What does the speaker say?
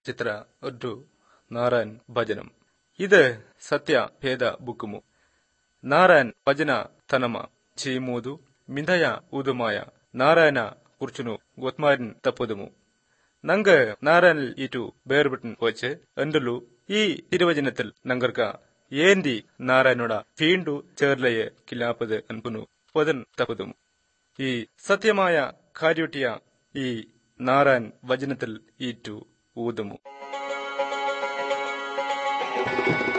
ಚಿತ್ರ ಒಡ್ಡು ನಾರಾಯಣ್ ಭಜನಂ ಇದು ಸತ್ಯ ಭೇದ ಬುಕ್ಕುಮು ನಾರಾಯಣ್ ಭಜನ ತನಮ ಚೀಮೂದು ಮಿಂದಯ ಊದುಮಾಯ ನಾರಾಯಣ ಕುರ್ಚುನು ಗೊತ್ಮಾರಿನ್ ತಪ್ಪುದುಮು ನಂಗ നാരായണൽ ഈറ്റു വേർപെട്ടൻ വെച്ച് എന്തുള്ളു ഈ തിരുവചനത്തിൽ നങ്കർക്ക് ഏന്തി നാരായണോട വീണ്ടു ചേർലയെ കിലാപ്പത് അൻപുനു പൊതൻ തപ്പതും ഈ സത്യമായ കാര്യൊട്ടിയ ഈ നാരായൺ വചനത്തിൽ ഈറ്റു ഊതുമു